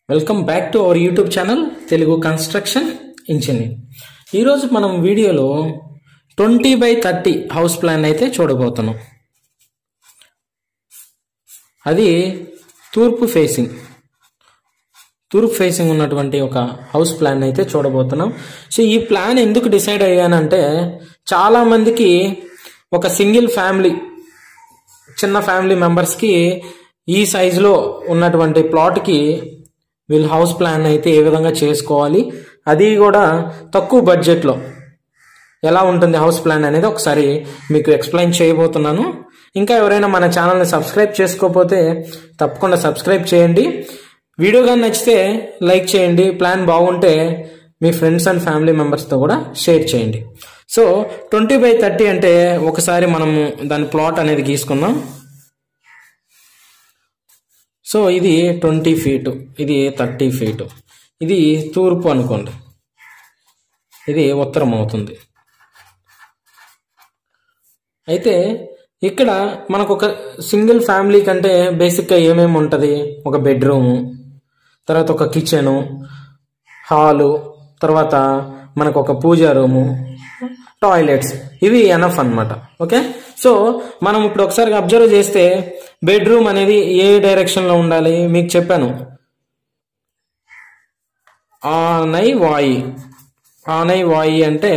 welcome back to our YouTube channel Telugu construction engineer ఈరోజు మనం వీడియోలో twenty by thirty house plan అయితే చూడబోతున్నాం అది తూర్పు ఫేసింగ్ తూర్పు ఫేసింగ్ ఉన్నటువంటి ఒక హౌస్ ప్లాన్ అయితే చూడబోతున్నాం సో ఈ ప్లాన్ ఎందుకు డిసైడ్ అయ్యానంటే చాలా మందికి ఒక సింగిల్ ఫ్యామిలీ చిన్న ఫ్యామిలీ మెంబర్స్కి ఈ సైజులో ఉన్నటువంటి ప్లాట్కి వీళ్ళు హౌస్ ప్లాన్ అయితే ఏ విధంగా చేసుకోవాలి అది కూడా తక్కువ బడ్జెట్లో ఎలా ఉంటుంది హౌస్ ప్లాన్ అనేది ఒకసారి మీకు ఎక్స్ప్లెయిన్ చేయబోతున్నాను ఇంకా ఎవరైనా మన ఛానల్ని సబ్స్క్రైబ్ చేసుకోకపోతే తప్పకుండా సబ్స్క్రైబ్ చేయండి వీడియో కానీ నచ్చితే లైక్ చేయండి ప్లాన్ బాగుంటే మీ ఫ్రెండ్స్ అండ్ ఫ్యామిలీ మెంబర్స్తో కూడా షేర్ చేయండి సో ట్వంటీ బై థర్టీ అంటే ఒకసారి మనము దాని ప్లాట్ అనేది గీసుకుందాం సో ఇది ట్వంటీ ఫీటు ఇది థర్టీ ఫీటు ఇది తూర్పు అనుకోండి ఇది ఉత్తరం అవుతుంది అయితే ఇక్కడ మనకు ఒక సింగిల్ ఫ్యామిలీ కంటే బేసిక్గా ఏమేమి ఉంటుంది ఒక బెడ్రూము తర్వాత ఒక కిచెను హాలు తర్వాత మనకు ఒక పూజా రూము టాయిలెట్స్ ఇవి ఎనఫ్ అన్నమాట ఓకే సో మనం ఇప్పుడు ఒకసారి అబ్జర్వ్ చేస్తే బెడ్రూమ్ అనేది ఏ డైరెక్షన్లో ఉండాలి మీకు చెప్పాను ఆనై వాయి ఆనై వాయి అంటే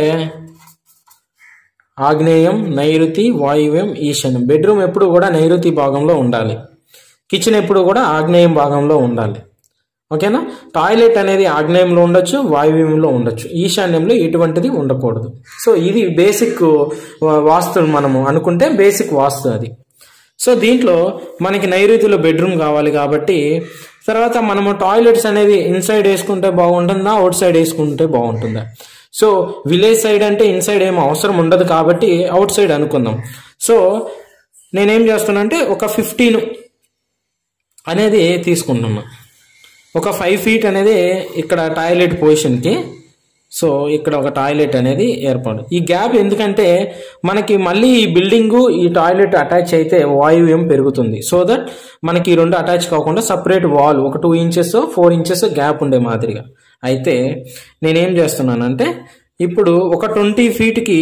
ఆగ్నేయం నైరుతి వాయువ్యం ఈశాన్యం బెడ్రూమ్ ఎప్పుడు కూడా నైరుతి భాగంలో ఉండాలి కిచెన్ ఎప్పుడు కూడా ఆగ్నేయం భాగంలో ఉండాలి ఓకేనా టాయిలెట్ అనేది ఆగ్నేయంలో ఉండొచ్చు వాయువ్యంలో ఉండొచ్చు ఈశాన్యంలో ఎటువంటిది ఉండకూడదు సో ఇది బేసిక్ వాస్తు మనము అనుకుంటే బేసిక్ వాస్తు అది సో దీంట్లో మనకి నైరుతిలో బెడ్రూమ్ కావాలి కాబట్టి తర్వాత మనము టాయిలెట్స్ అనేది ఇన్సైడ్ వేసుకుంటే బాగుంటుందా అవుట్ సైడ్ వేసుకుంటే బాగుంటుందా సో విలేజ్ సైడ్ అంటే ఇన్సైడ్ ఏం అవసరం ఉండదు కాబట్టి అవుట్ సైడ్ అనుకుందాం సో నేనేం చేస్తున్నా అంటే ఒక ఫిఫ్టీన్ అనేది తీసుకుంటున్నా ఒక ఫైవ్ ఫీట్ అనేది ఇక్కడ టాయిలెట్ పొజిషన్కి సో ఇక్కడ ఒక టాయిలెట్ అనేది ఏర్పడు ఈ గ్యాప్ ఎందుకంటే మనకి మళ్ళీ ఈ బిల్డింగు ఈ టాయిలెట్ అటాచ్ అయితే వాయువ్యం పెరుగుతుంది సో దట్ మనకి ఈ రెండు అటాచ్ కాకుండా సపరేట్ వాల్ ఒక two inches four inches gap ఉండే మాదిరిగా అయితే నేనేం చేస్తున్నానంటే ఇప్పుడు ఒక ట్వంటీ ఫీట్కి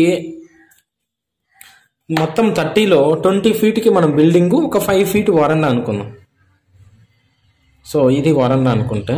మొత్తం థర్టీలో ట్వంటీ ఫీట్కి మనం బిల్డింగు ఒక ఫైవ్ ఫీట్ వరండా అనుకుందాం సో ఇది వరండా అనుకుంటే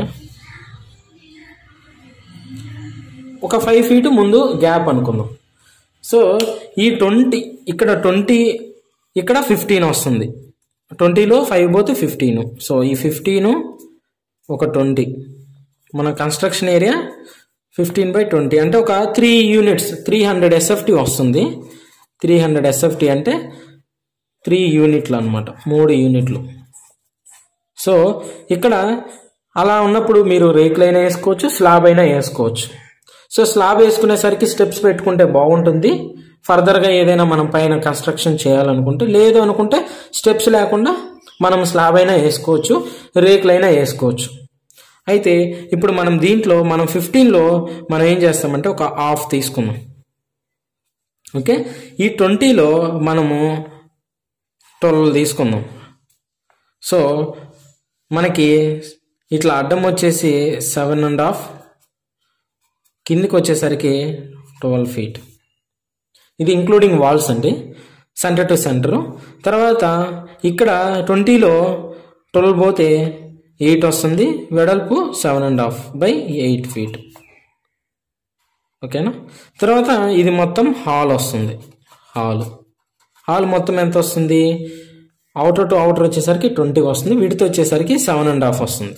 ఒక ఫైవ్ ఫీట్ ముందు గ్యాప్ అనుకుందాం సో ఈ ట్వంటీ ఇక్కడ ట్వంటీ ఇక్కడ ఫిఫ్టీన్ వస్తుంది ట్వంటీలో ఫైవ్ పోతే ఫిఫ్టీన్ సో ఈ ఫిఫ్టీన్ ఒక ట్వంటీ మన construction area fifteen by twenty అంటే ఒక three units three hundred SFT వస్తుంది త్రీ హండ్రెడ్ ఎస్ఎఫ్టీ అంటే త్రీ యూనిట్లు అనమాట మూడు యూనిట్లు సో ఇక్కడ అలా ఉన్నప్పుడు మీరు రేకులైనా వేసుకోవచ్చు స్లాబ్ అయినా వేసుకోవచ్చు సో స్లాబ్ వేసుకునేసరికి స్టెప్స్ పెట్టుకుంటే బాగుంటుంది ఫర్దర్గా ఏదైనా మనం పైన కన్స్ట్రక్షన్ చేయాలనుకుంటే లేదు అనుకుంటే స్టెప్స్ లేకుండా మనం స్లాబ్ అయినా వేసుకోవచ్చు రేకులైనా వేసుకోవచ్చు అయితే ఇప్పుడు మనం దీంట్లో మనం ఫిఫ్టీన్లో మనం ఏం చేస్తామంటే ఒక హాఫ్ తీసుకున్నాం ఓకే ఈ ట్వంటీలో మనము ట్వెల్వ్ తీసుకుందాం సో మనకి ఇట్లా అడ్డం వచ్చేసి సెవెన్ అండ్ హాఫ్ కిందికి వచ్చేసరికి ట్వెల్వ్ ఫీట్ ఇది ఇంక్లూడింగ్ వాల్స్ అండి సెంటర్ టు సెంటర్ తర్వాత ఇక్కడ ట్వంటీలో ట్వెల్వ్ పోతే ఎయిట్ వస్తుంది వెడల్పు seven and half by eight feet ఓకేనా తర్వాత ఇది మొత్తం హాల్ వస్తుంది హాల్ హాల్ మొత్తం ఎంత వస్తుంది అవుటర్ టు అవుటర్ వచ్చేసరికి ట్వంటీ వస్తుంది వీటితో వచ్చేసరికి సెవెన్ అండ్ హాఫ్ వస్తుంది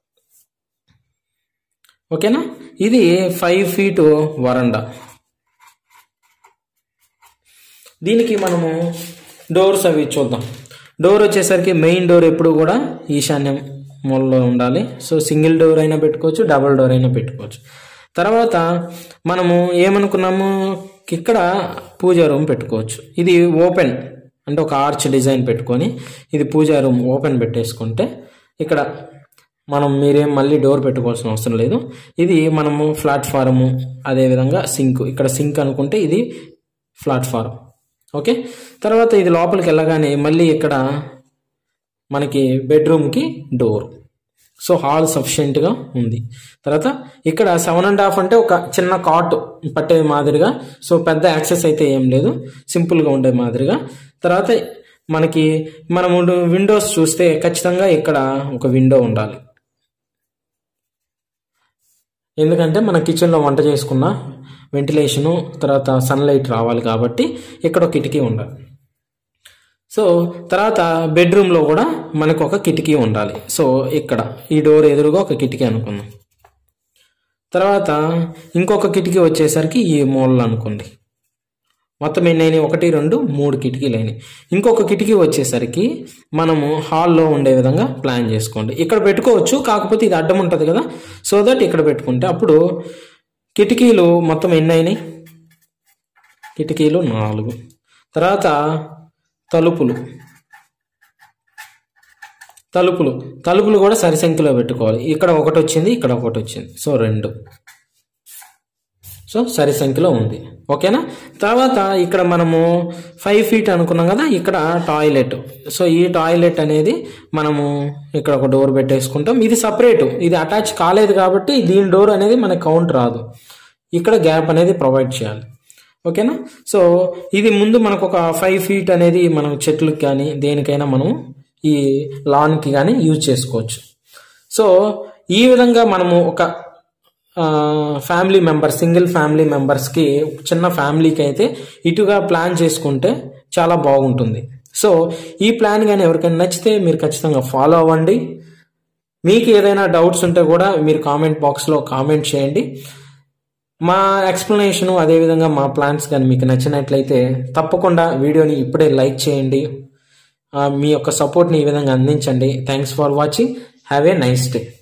ఓకేనా ఇది ఫైవ్ ఫీట్ వరండా దీనికి మనము డోర్స్ అవి చూద్దాం డోర్ వచ్చేసరికి మెయిన్ డోర్ ఎప్పుడు కూడా ఈశాన్యం మూలలో ఉండాలి సో సింగిల్ డోర్ అయినా పెట్టుకోవచ్చు డబుల్ డోర్ అయినా పెట్టుకోవచ్చు తర్వాత మనము ఏమనుకున్నాము ఇక్కడ పూజా రూమ్ పెట్టుకోవచ్చు ఇది ఓపెన్ అంటే ఒక ఆర్చ్ డిజైన్ పెట్టుకొని ఇది పూజా రూమ్ ఓపెన్ పెట్టేసుకుంటే ఇక్కడ మనం మీరేం మళ్ళీ డోర్ పెట్టుకోవాల్సిన అవసరం లేదు ఇది మనము ప్లాట్ఫారము అదేవిధంగా సింక్ ఇక్కడ సింక్ అనుకుంటే ఇది ప్లాట్ఫారం ఓకే తర్వాత ఇది లోపలికి వెళ్ళగానే మళ్ళీ ఇక్కడ మనకి బెడ్రూమ్కి డోర్ సో హాల్ సఫిషియెంట్గా ఉంది తర్వాత ఇక్కడ సెవెన్ అండ్ హాఫ్ అంటే ఒక చిన్న కాట్ పట్టే మాదిరిగా సో పెద్ద యాక్సెస్ అయితే ఏం లేదు సింపుల్గా ఉండే మాదిరిగా తర్వాత మనకి మనము విండోస్ చూస్తే ఖచ్చితంగా ఇక్కడ ఒక విండో ఉండాలి ఎందుకంటే మన కిచెన్లో వంట చేసుకున్న వెంటిలేషను తర్వాత సన్లైట్ రావాలి కాబట్టి ఇక్కడ ఒక కిటికీ ఉండాలి సో తర్వాత బెడ్రూమ్లో కూడా మనకు ఒక కిటికీ ఉండాలి సో ఇక్కడ ఈ డోర్ ఎదురుగా ఒక కిటికీ అనుకుందాం తర్వాత ఇంకొక కిటికీ వచ్చేసరికి ఈ మూలలో అనుకోండి మొత్తం ఎన్ని అయినాయి ఒకటి రెండు మూడు కిటికీలు అయినాయి ఇంకొక కిటికీ వచ్చేసరికి మనము హాల్లో ఉండే విధంగా ప్లాన్ చేసుకోండి ఇక్కడ పెట్టుకోవచ్చు కాకపోతే ఇది అడ్డం ఉంటుంది కదా సో దట్ ఇక్కడ పెట్టుకుంటే అప్పుడు కిటికీలు మొత్తం ఎన్ని అయినాయి కిటికీలు నాలుగు తర్వాత తలుపులు తలుపులు తలుపులు కూడా సరి సంఖ్యలో పెట్టుకోవాలి ఇక్కడ ఒకటి వచ్చింది ఇక్కడ ఒకటి వచ్చింది సో రెండు సో సరి సంఖ్యలో ఉంది ఓకేనా తర్వాత ఇక్కడ మనము ఫైవ్ ఫీట్ అనుకున్నాం కదా ఇక్కడ టాయిలెట్ సో ఈ టాయిలెట్ అనేది మనము ఇక్కడ ఒక డోర్ పెట్టేసుకుంటాం ఇది సపరేట్ ఇది అటాచ్ కాలేదు కాబట్టి దీని డోర్ అనేది మనకి కౌంట్ రాదు ఇక్కడ గ్యాప్ అనేది ప్రొవైడ్ చేయాలి ఓకేనా సో ఇది ముందు మనకు ఒక ఫైవ్ ఫీట్ అనేది మనం చెట్లకు కానీ దేనికైనా మనం ఈ లాన్కి కానీ యూజ్ చేసుకోవచ్చు సో ఈ విధంగా మనము ఒక ఫ్యామిలీ మెంబర్ సింగిల్ ఫ్యామిలీ మెంబర్స్కి చిన్న ఫ్యామిలీకి అయితే ఇటుగా ప్లాన్ చేసుకుంటే చాలా బాగుంటుంది సో ఈ ప్లాన్ కానీ ఎవరికైనా నచ్చితే మీరు ఖచ్చితంగా ఫాలో అవ్వండి మీకు ఏదైనా డౌట్స్ ఉంటే కూడా మీరు కామెంట్ బాక్స్లో కామెంట్ చేయండి మా ఎక్స్ప్లెనేషన్ అదేవిధంగా మా ప్లాన్స్ కానీ మీకు నచ్చినట్లయితే తప్పకుండా వీడియోని ఇప్పుడే లైక్ చేయండి మీ యొక్క సపోర్ట్ని ఈ విధంగా అందించండి thanks for watching have a nice day